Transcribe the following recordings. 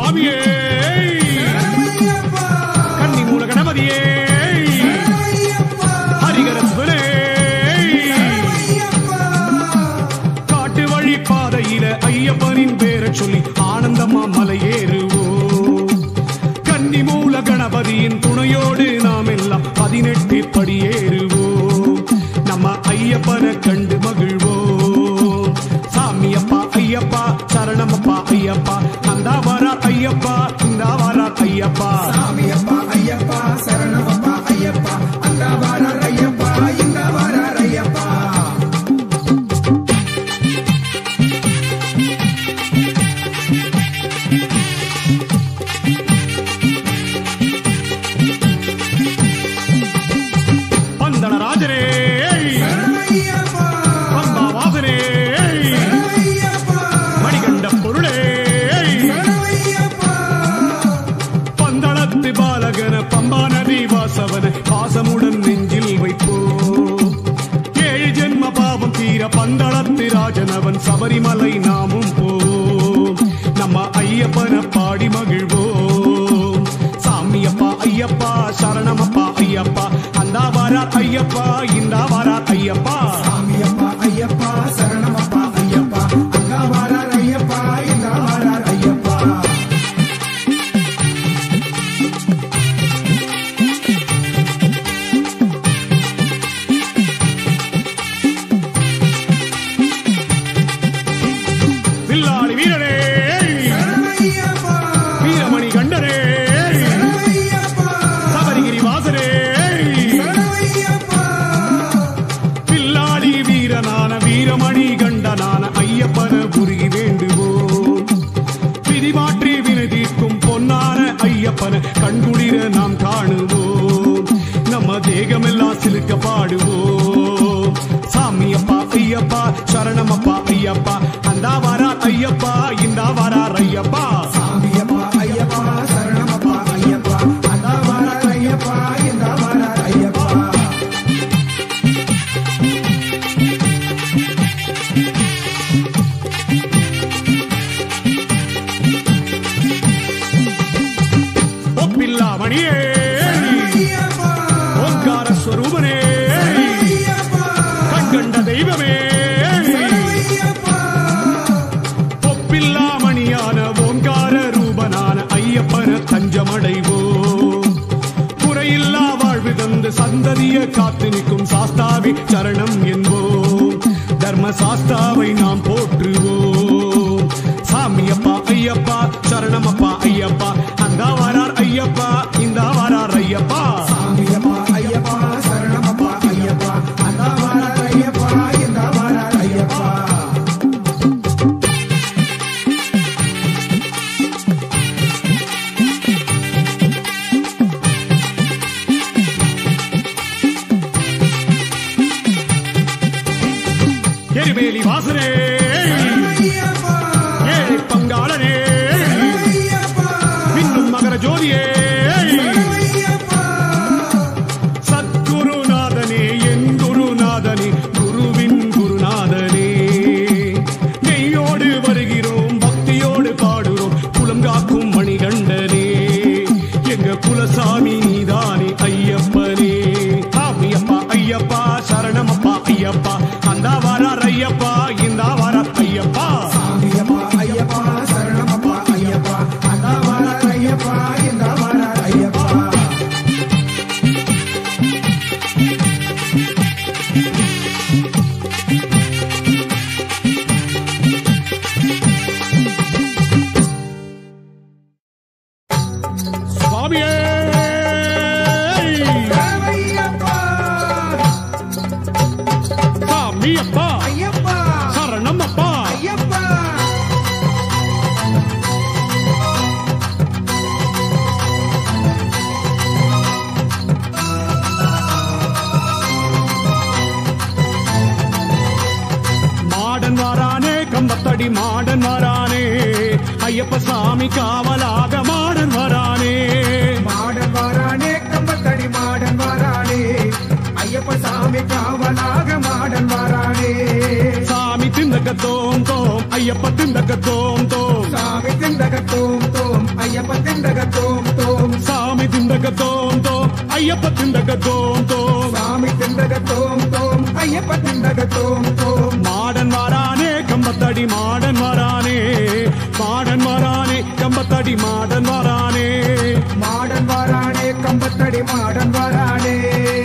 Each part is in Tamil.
சுவாமியே சரணமையப்பா கன்னி மூல கணபதியே சரணமையப்பா ஹரிகர சிவனே சரணமையப்பா காட்டு வழி பாதையில ஐயப்பனின் பேரை சொல்லி ஆனந்தமா மலையேறுவோம் கன்னி மூல கணபதியின் துணையோடு நாம் எல்லாம் பதினெட்டு படியேறுவோம் நம்ம ஐயப்பனை கண்டு மகிழ்வோம் சாமியப்பா ஐயப்பா சரணமப்பா ஐயப்பா அந்த வரார் ஐயப்பா இந்த வரார் ஐயப்பா சாமியப்பா ஐயப்பா சரணமப்பா ஐயப்பா அந்த வாரார் ஐயப்பா இந்த வாரார் ஐயப்பா பந்தன ராஜரே சரணமையப்பா பம்பா வாசனே சரணமையப்பா மணிகண்ட பொருளே சரணமையப்பா பந்தளத்து பாலகன பம்பா நதி வாசவன பாசமுடன் நெஞ்சில் வைப்போம் ஏழு ஜென்ம பாவம் தீர பந்தளத்து ராஜனவன் சபரிமலை நாமும் போவோம் நம்ம ஐயப்பன பாடி மகிழ்வோம் சாமியப்பா ஐயப்பா சரணமப்பா ஐயப்பா அந்த வாரார் ஐயப்பா இந்த வாரார் ஐயப்பா சாமியப்பா ஐயப்பா சரணமப்பா ஐயப்பா அங்க வாரார் ஐயப்பா இந்த வாரார் ஐயப்பா வில்லாளி வீரரே சரணமையப்பா வீரமணி கண்டரே சரணமையப்பா சபரிகிரி வாசரே சரணமையப்பா பில்லாளி வீரனான வீரமணி கண்டனான ஐயப்பன உருகி வேண்டுவோம் விதிமாற்றி வினை தீர்க்கும் பொன்னான ஐயப்பன கண்குளிர நாம் காணுவோம் நம்ம தேகமெல்லாம் சிலுக்க பாடுவோம் சாமியப்பா ஐயப்பா சரணமப்பா ஐயப்பா அந்த வாரார் ஐயப்பா இந்த வாரார் ஐயப்பா சாமியப்பா ஐயப்பா சரணமப்பா ஐயப்பா அந்த வாரார் ஐயப்பா இந்த வாரார் ஐயப்பா ஒப்பில்லா மணியே சரணமையப்பா ஓங்கார ஸ்வரூபனே சரணமையப்பா கண்கண்ட தெய்வமே சரணமையப்பா ஒப்பில்லா மணியான ஓங்கார ரூபனான ஐயப்பன தஞ்சமடைவோம் குறையில்லா வாழ்வு தந்து சந்ததிய காத்து நிற்கும் சாஸ்தாவி சரணம் என்போம் தர்ம சாஸ்தாவை நாம் போற்றுவோம் சாமியப்பா ஐயப்பா சரணமப்பா ஐயப்பா அந்த வாரார் ஐயப்பா இந்த வாரார் ஐயப்பா சாமியப்பா ஐயப்பா சரணமப்பா ஐயப்பா அந்த வாரார் ஐயப்பா இந்த வாரார் ஐயப்பா எரிமேலி வாசனே சரணமையப்பா ஏழை பங்காளனே சரணமையப்பா மின்னும் மகர ஜோதியே சரணமையப்பா சத்குருநாதனே என் குருநாதனே குருவின் குருநாதனே நெய்யோடு வருகிறோம் பக்தியோடு பாடுறோம் குலம் காக்கும் மணிகண்டனே எங்க குலசாமி நீதானே ஐயப்பனே சாமியப்பா ஐயப்பா சரணமப்பா ஐயப்பா அந்த வாரார் ஐயப்பா இந்த வாரார் ஐயப்பா சாமியப்பா ஐயப்பா சரணமப்பா ஐயப்பா அந்த வாரார் ஐயப்பா இந்த வாரார் ஐயப்பா சுவாமியே சரணமையப்பா சாமியப்பா ஐயப்பா சரணமப்பா ஐயப்பா மாடன் வாரானே கம்பத்தடி மாடன் வரானே ஐயப்ப சாமி காவலாக மாடன் வரானே மாடன் வாரானே கம்பத்தடி மாடன் வாரானே ஐயப்ப சாமி காவலாக மாடன் வாரானே சாமி திந்தக்க தோம் தோம் ஐயப்ப திந்தக்க தோம் தோம் சாமி திண்டக தோம் தோம் ஐயப்ப திண்டக தோம் தோம் சாமி திண்டக தோம் தோம் ஐயப்ப திண்டக தோம் தோம் சாமி திண்டக தோம் தோம் ஐயப்ப திண்டக தோம் தோம் மாடன் வரானே கம்பத்தடி மாடன் வரானே மாடன் வரானே கம்பத்தடி மாடன் வரானே மாடன் வாரானே கம்பத்தடி மாடன் வாரானே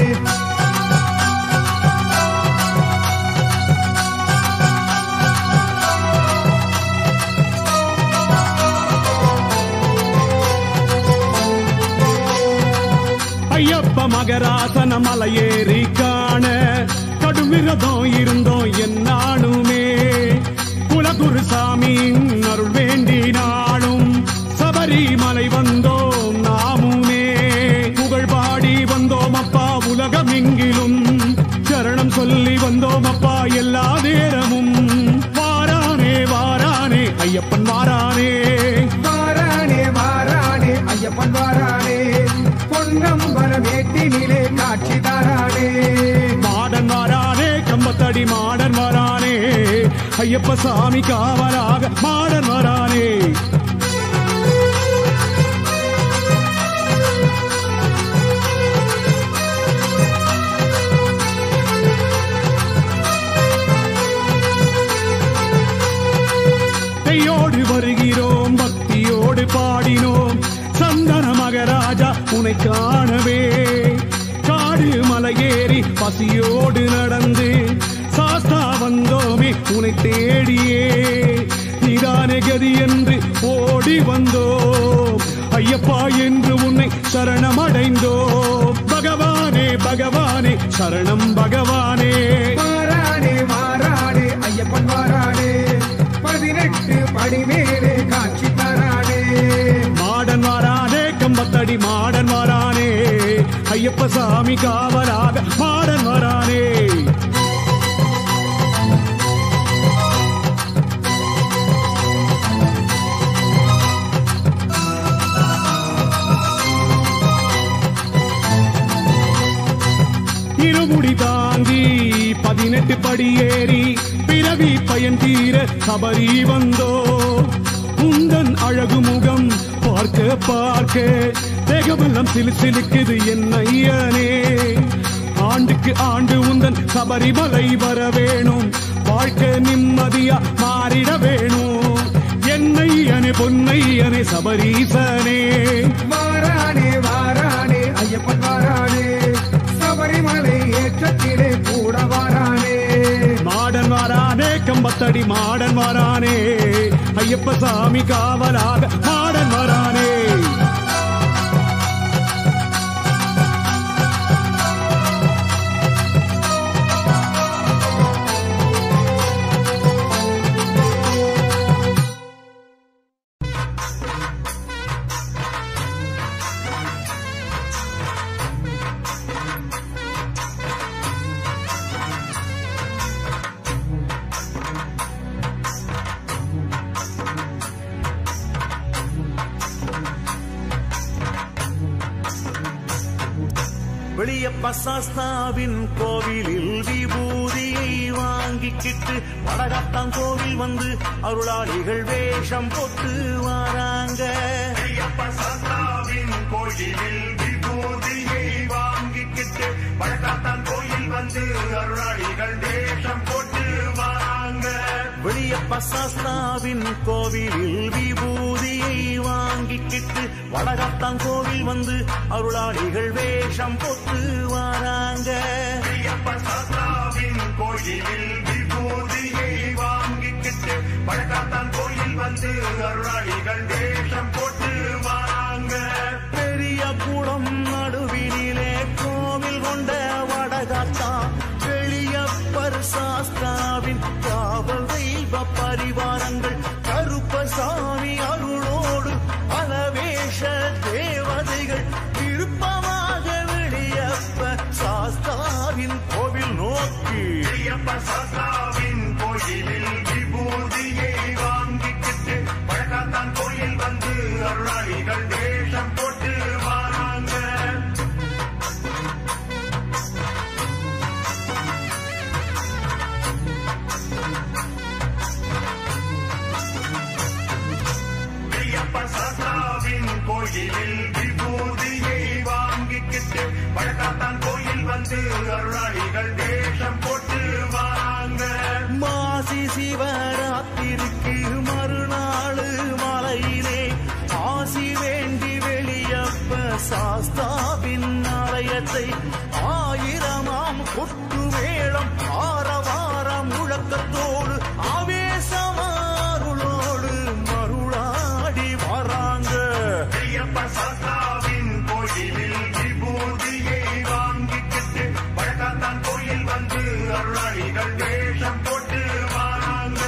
ஐயப்ப மகராசன மலையேறி காண கடுமிரதம் இருந்தோம் என்னாலுமே குலகுரு சாமியின் அருள் வேண்டினாலும் சபரிமலை வந்தோம் நாமுமே புகழ் பாடி வந்தோம் அப்பா உலகமெங்கிலும் சரணம் சொல்லி வந்தோம் அப்பா எல்லா நேரமும் வாரானே வாரானே ஐயப்பன் வாரானே வாரானே வாரானே ஐயப்பன் வாரானே பொன்னம்பல வேட்டினிலே காட்சி தாரானே மாடன் வரானே கம்பத்தடி மாடன் வரானே ஐயப்ப சாமி காவலாக மாடன் வரானே கையோடு வருகிறோம் பக்தியோடு பாடினோம் சந்தன மகராஜா உனை காணவே காடு மலையேறி பசியோடு நடந்து சாஸ்தா வந்தோமே உனை தேடியே நிதான கதி என்று ஓடி வந்தோம் ஐயப்பா என்று உன்னை சரணமடைந்தோம் பகவானே பகவானே சரணம் பகவானே வாரானே வாரானே ஐயப்பன் வாரானே பதினெட்டு படி மேலே காட்சி தரானே மாடன் வாரானே கம்பத்தடி மாடன் வாரானே ஐயப்ப சாமி காவலாக மாடன் வரானே இருமுடி தாங்கி பதினெட்டு படி ஏறி பிறவி பயன் தீர சபரி வந்தோ உந்தன் அழகு முகம் பார்க்க பார்க்க தேகமெல்லாம் சிலு சிலுக்குது என் ஐயனே ஆண்டுக்கு ஆண்டு உந்தன் சபரிமலை வர வேணும் வாழ்க்கை நிம்மதியா மாறிட வேணும் என்னையனே பொன்னையனே சபரீசனே வாரானே வாரானே ஐயப்பன் வாரானே சபரிமலை ஏற்றத்திலே கூட வாரானே மாடன் வாரானே கம்பத்தடி மாடன் வாரானே ஐயப்ப சாமி காவலாக மாடன் வரானே வெளியப்ப சாஸ்தாவின் கோவிலில் விபூதியை வாங்கிக்கிட்டு வடகாத்தான் கோவில் வந்து அருளாளிகள் வேஷம் போட்டு வாராங்க ஐயப்ப சாஸ்தாவின் கோயிலில் விபூதியை வாங்கிக்கிட்டு வடக்காத்தான் கோயில் வந்து அருளாளிகள் தேசம் போட்டு வராங்க வெளியப்ப சாஸ்தாவின் கோவிலில் விபூதியை வாங்கிக்கிட்டு வடகாத்தான் கோவில் வந்து அருளாளிகள் வேஷம் போட்டு வாராங்க ஐயப்ப சாஸ்தாவின் கோயிலில் விபூதியை வாங்கிக்கிட்டு வடக்காத்தான் கோயில் வந்து அருளாளிகள் தேசம் போட்டு வராங்க பெரிய குளம் நடுவினிலே கோவில் கொண்ட வடகாத்தா வெளியப்பர் சாஸ்தாவின் காவல் தெய்வ பரிவாரங்கள் கருப்பசாமி அருளோடு பலவேஷ தேவதைகள் விருப்பமாக வெளியப்ப சாஸ்தாவின் கோவில் நோக்கி ஐயப்ப சாஸ்தாவின் கோயிலில் விபூதியை வாங்கிக்கிட்டு வடக்காத்தான் கோயில் வந்து அருளாளிகள் தேசம் போட்டு வராங்க ஐயப்ப சாஸ்தாவின் கோயிலில் விபூதியை வாங்கிக்கிட்டு பழக்காத்தான் கோயில் வந்து அருளாளிகள் வேஷம் போட்டு வாங்க மாசி சிவராத்திரிக்கு மறுநாள் மலையிலே ஆசி வேண்டி வெளியப்ப சாஸ்தாவின் ஆலயத்தை ஆயிரமாம் கொட்டு மேளம் ஆரவார முழக்கத்தோடு ஆவேசமாருளோடு மருளாடி வராங்க ஐயப்ப சாஸ்தாவின் கோயிலில் விபூதியை வாங்கிக்கிட்டு பழக்காத்தான் கோயில் வந்து அருளாளிகள் வேஷம் போட்டு வாங்க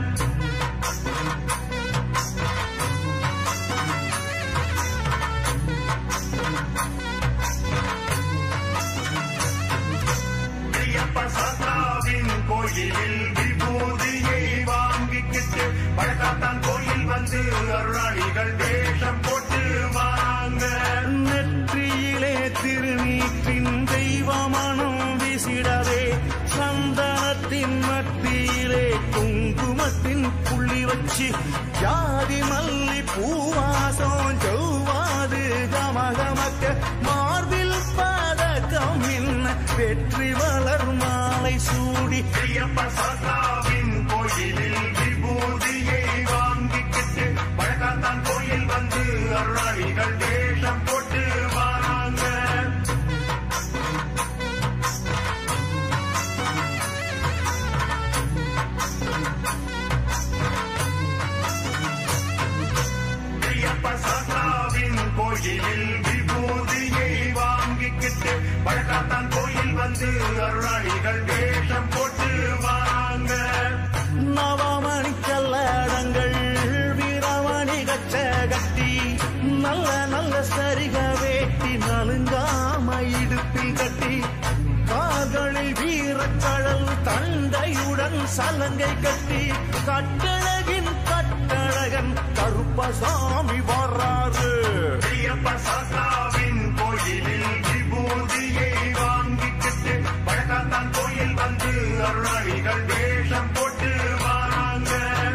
ஐயப்ப சாஸ்தாவின் கோயிலில் விபூதியை வாங்கிக்கிட்டு பழக்காத்தான் கோயில் வந்து அருளாளிகள் வேஷம் போட்டு வாங்க நெற்றியிலே திருநீற்றின் தெய்வமனம் விசிடவே சந்தனத்தின் மத்தியிலே குங்குமத்தின் புள்ளி வச்சு ஜாதி மல்லி பூவாசம் ஜௌவாது கமகமக்க மார்பில் பதக்கம் என்ன வெற்றி வளர் மாலை சூடி ஐயப்ப சாஸ்தாவின் கோயிலில் விபூதியை வாங்கிக்கிட்டு பழக்காத்தான் கோயில் வந்து அருளாளிகள் வேஷம் போட்டு வாங்க ஐயப்ப சாஸ்தாவின் கோயிலில் விபூதியை வாங்கிக்கிட்டு பழக்காத்தான் கோயில் வந்து அருளாளிகள் வேஷம் போட்டு வாங்க நவமணி கல்லடங்கள் வீரமணி கச்ச கட்டி நல்ல நல்ல சரிக வேட்டி நலுங்காம இடுப்பில் கட்டி கால்களில் வீரக்கடல் தண்டையுடன் சலங்கை கட்டி கட்டழகின் கட்டழகன் கருப்பசாமி வராரு ஐயப்ப சாஸ்தாவின் கோயிலில் விபூதியை வாங்கிக்கிட்டு பழக்காத்தான் கோயில் வந்து அருளாளிகள் வேஷம் போட்டு வாங்க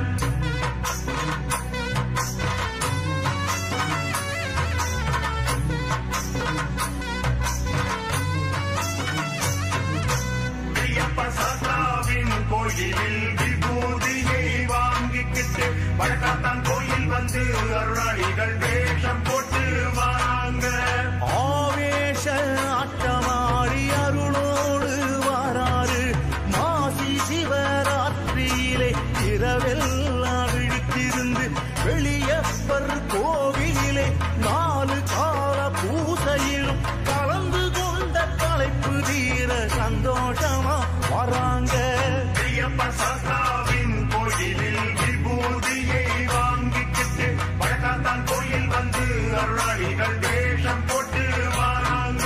ஐயப்ப சாஸ்தாவின் கோயிலில் விபூதியை வாங்கிக்கிட்டு பழக்காத்தான் கோயில் வந்து அருளாளிகள் வேஷம் போட்டு வாங்க ஆவேச ஆட்டமாடி அருளோடு வாராரு மாசி சிவராத்திரியிலே இரவெல்லாம் விழித்திருந்து வெளியப்பர் கோவிலிலே நாலு கால பூசையிலும் கலந்து கொண்ட களைப்பு தீர சந்தோஷமா வராங்க ஐயப்ப சாஸ்தாவின் கோயிலில் விபூதியை வாங்கிக்கிட்டு பழக்காத்தான் கோயில் வந்து அருளாளிகள் வேஷம் போட்டு வாங்க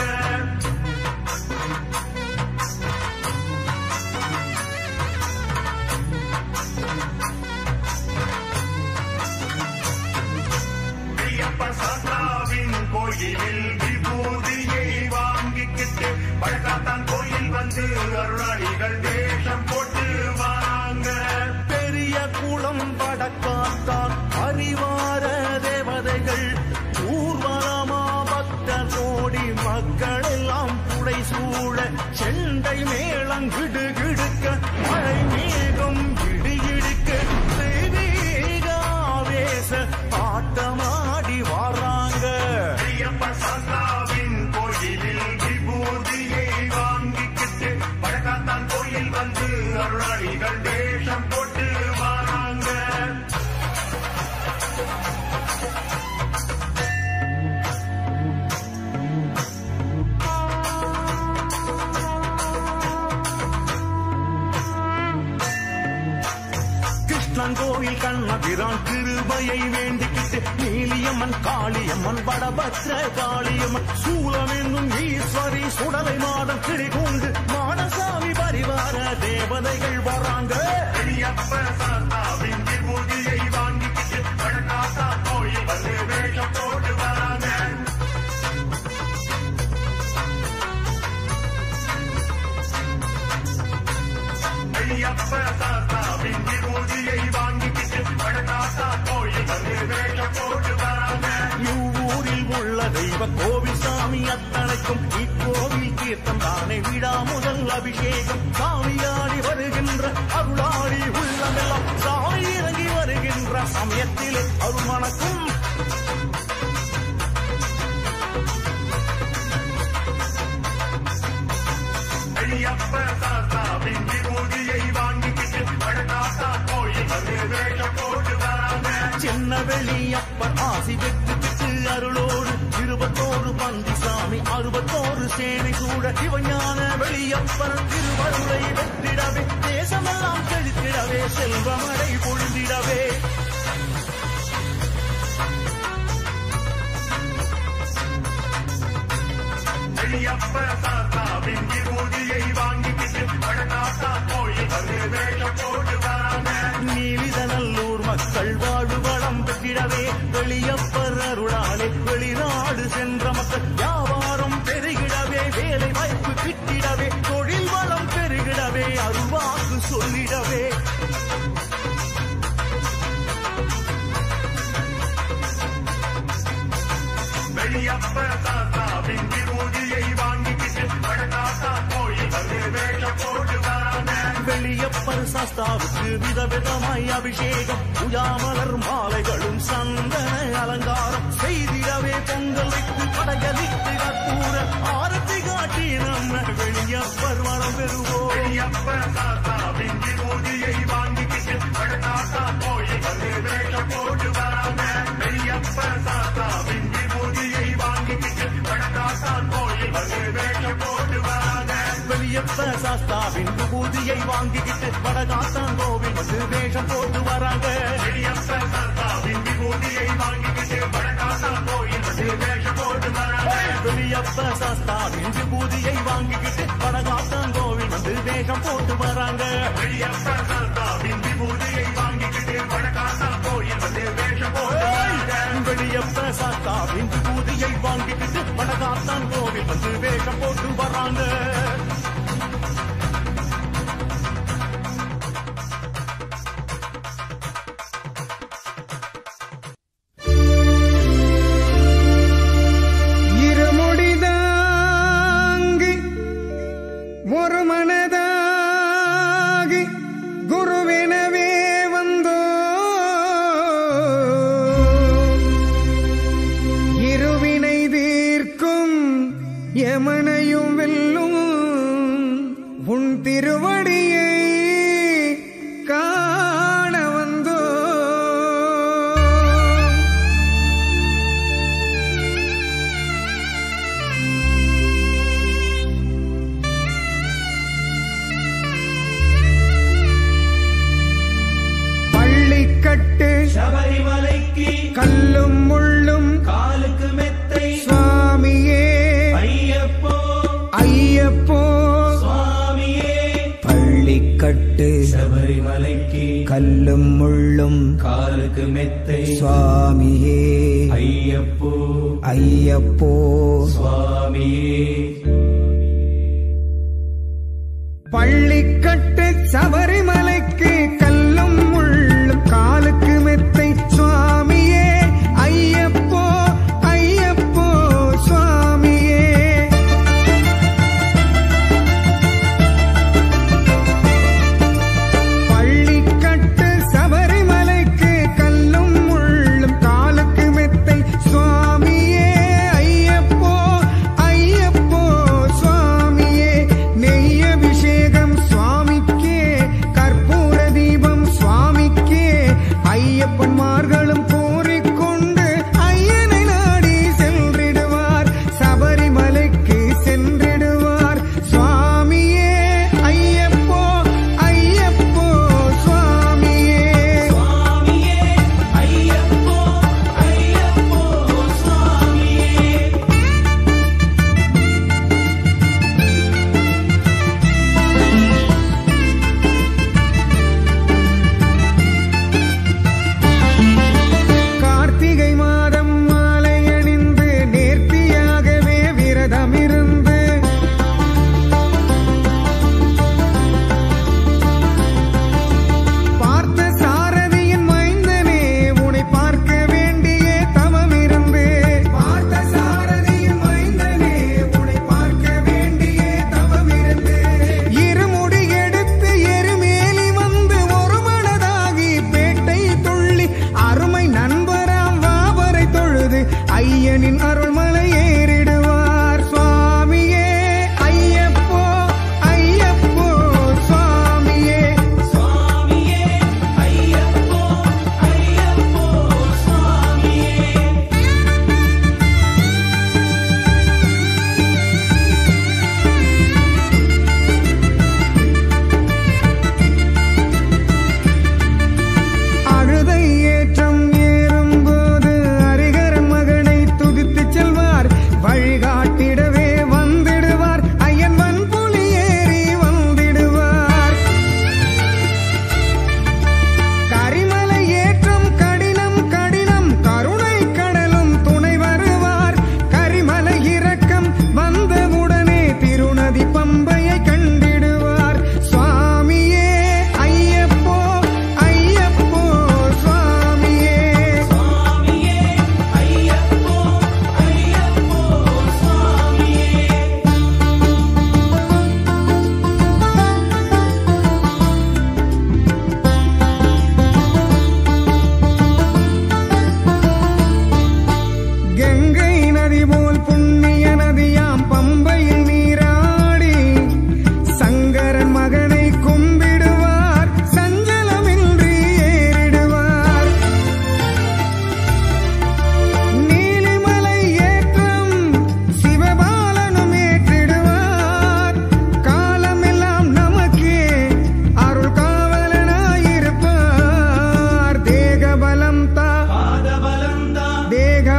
ஐயப்ப சாஸ்தாவின் கோயிலில் விபூதியை வாங்கிக்கிட்டு பழக்காத்தான் கோயில் வந்து அருளாளிகள் வேஷம் போட்டு வாங்க பெரிய குளம் வடக்காத்தான் அறிவார தேவதைகள் ஊர்வலமா பக்தர் கோடி மக்கள் எல்லாம் புடை சூழ செண்டை மேளம் கிடுகிடுக்க மழை மேகம் இடி இடிக்க தெய்வீக ஆவேச ஆட்டமாடி வராங்க ஐயப்ப சாஸ்தாவின் கோயிலில் விபூதியை வாங்கிக்கிட்டு பழக்காத்தான் கோயில் வந்து அருளாளிகள் வேஷம் போட்டு வாங்க கிருஷ்ணங்கோயில் கண்ணபிரான் கிருபையை வேண்டிக்கிட்டு நீலியம்மன் காளியம்மன் வடபத்ர காளியம்மன் சூலம் என்னும் ஈஸ்வரி சுடலை மாடம் கிளிகொண்டு மாடசாமி பரிவார தேவதைகள் வராங்க ஐயப்ப சாஸ்தாவின் விபூதியை வாங்கிக்கிட்டு பழக்காத்தான் கோயில் வந்து வேஷம் போட்டு வராங்க ஐயப்ப சாஸ்தாவின் விபூதியை வாங்கிக்கிட்டு பழக்காத்தான் கோயில் வந்து வேஷம் போட்டு வராங்க இவ்வூர் தெய்வ கோவில் சாமி அத்தனைக்கும் இக்கோவில் தீர்த்தம் தானே விழா முதல் அபிஷேகம் சாமியாடி வருகின்ற அருளாடி உள்ளமெல்லாம் சாமி இறங்கி வருகின்ற சமயத்திலே அருள்மணக்கும் ஐயப்ப தாத்தாவின் விபூதியை வாங்கிக்கிட்டு வடகாத்தா கோயில் வந்து வேஷம் போட்டு வராங்க சின்ன வெளியப்பர் ஆசி பெற்றுக்கிட்டு அருளோடு இருபத்தோரு பந்தி சாமி அறுபத்தோரு சேனை கூட சிவஞான வெளியப்பர் திருவருளை வெற்றிடவே தேசமெல்லாம் செழித்திடவே செல்வமடை பொழுந்திடவே ஐயப்ப தாத்தாவின் விபூதியை வாங்கிக்கிட்டு வடகாத்தா கோயில் வந்து வேஷம் போட்டு வராங்க நீலிதநல்லூர் மக்கள் வாழ்வு வளம் பெற்றிடவே வெளியப்பர் அருளாலே வெளிநாடு சென்ற மக்கள் வியாபாரம் பெருகிடவே வேலை வாய்ப்பு கிட்டிடவே தொழில் வளம் பெருகிடவே அருள்வாக்கு சொல்லிடவே வெளியப்ப தாத்தாவின் விபூதியை வாங்கிக்கிட்டு வடகாத்தா கோயில் வந்து வேஷம் போட்டு வராங்க வெளியப்பர் சாஸ்தாவுக்கு விதவிதமாய் அபிஷேகம் உயாமலர் மாலைகளும் சந்தன அலங்காரம் செய்திடவே பொங்கல் வைத்து படையலிட்டு கற்பூர ஆரத்தி காட்டி நம்ம வெளியப்பர் வரம் பெறுவோம் ஐயப்ப தாத்தாவின் விபூதியை வாங்கிக்கிட்டு வடகாத்தா கோயில் வந்து வேஷம் போட்டு வராங்க ஐயப்ப தாத்தாவின் விபூதியை வாங்கிக்கிட்டு வடகாத்தா கோயில் வந்து வேஷம் போட்டு வராங்க வெளியப்ப சாஸ்தாவின் விபூதியை வாங்கிக்கிட்டு வடகாத்தான் கோவில் வந்து வேஷம் போட்டு வராங்க ஐயப்ப தாத்தாவின் விபூதியை வாங்கிக்கிட்டு வடகாத்தா கோயில் வந்து வேஷம் போட்டு வராங்க வெளியப்ப சாஸ்தாவின் விபூதியை வாங்கிக்கிட்டு வடகாத்தான் கோவில் வந்து வேஷம் போட்டு வராங்க ஐயப்ப தாத்தாவின் விபூதியை வாங்கிக்கிட்டு வடகாத்தா கோயில் வந்து வேஷம் போட்டு வராங்க வெளியப்ப சாஸ்தாவின் விபூதியை வாங்கிக்கிட்டு வடகாத்தான் கோவில் வந்து வேஷம் போட்டு வராங்க இருமுடிதாங்கி ஒரு மனதாகி குருவெனவே வந்தோ இருவினை தீர்க்கும் யமனையும் வெல்லும் உன் திருவடியை காண வந்தோ பள்ளிக்கட்டு சபரிமலைக்கு கல்லும் முள்ளும் காலுக்கு மெத்தை சுவாமியே ஐயப்போ ஐயப்போ சுவாமியே பள்ளிக்கட்டு சபரிமலைக்கு கல்லும் முள்ளும் காலுக்கு மெத்தை சுவாமியே ஐயப்போ ஐயப்போ சுவாமியே பள்ளிக்கட்டு சபரிமலைக்கு கல்லும் முள்ளும் காலுக்கு மெத்தை சுவாமியே ஐயப்போ ஐயப்போ சுவாமியே பள்ளிக்கட்டு சபரிமலைக்கு கல்லும் முள்ளும் காலுக்கு மெத்தை சுவாமியே ஐயப்போ ஐயப்போ சுவாமியே நெய்யபிஷேகம் சுவாமிக்கே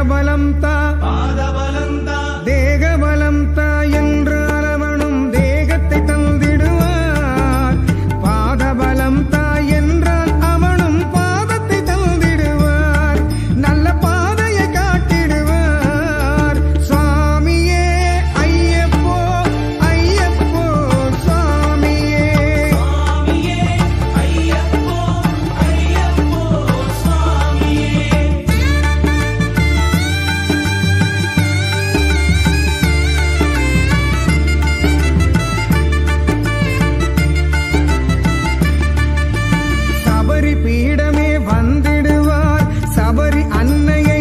பாதபலம் தா பாதபலந்தா தேகபலம் தா என்று அரவணும் தேகத்தை தந்திடுவார் பாதபலம் தா என்றால் அவனும் பாதத்தை தந்திடுவார் நல்ல பாதையை காட்டிடுவார் சுவாமியே ஐயப்போ ஐயப்போ சுவாமியே சுவாமியே ஐயப்போ ஐயப்போ சுவாமியே சபரி பீடமே வந்திடுவார் சபரி அன்னையை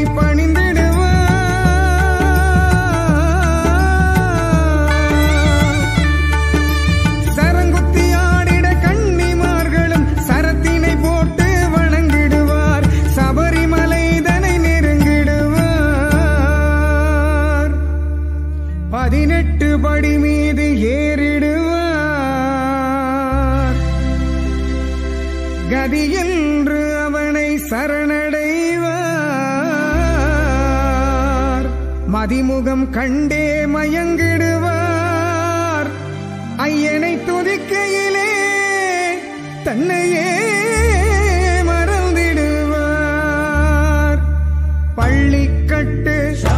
பணிந்திடுவார் சரங்குத்தி ஆடிட கன்னிமார்களும் சரத்தினை போட்டு வணங்கிடுவார் சபரிமலைதனை நெருங்கிடுவார் பதினெட்டு படி மீது ஏறிடுவார் கதி என்று அவனை சரணடைவார் மதிமுகம் கண்டே மயங்கிடுவார் ஐயனை துதிக்கையிலே தன்னையே மறந்திடுவார் பள்ளிக்கட்டு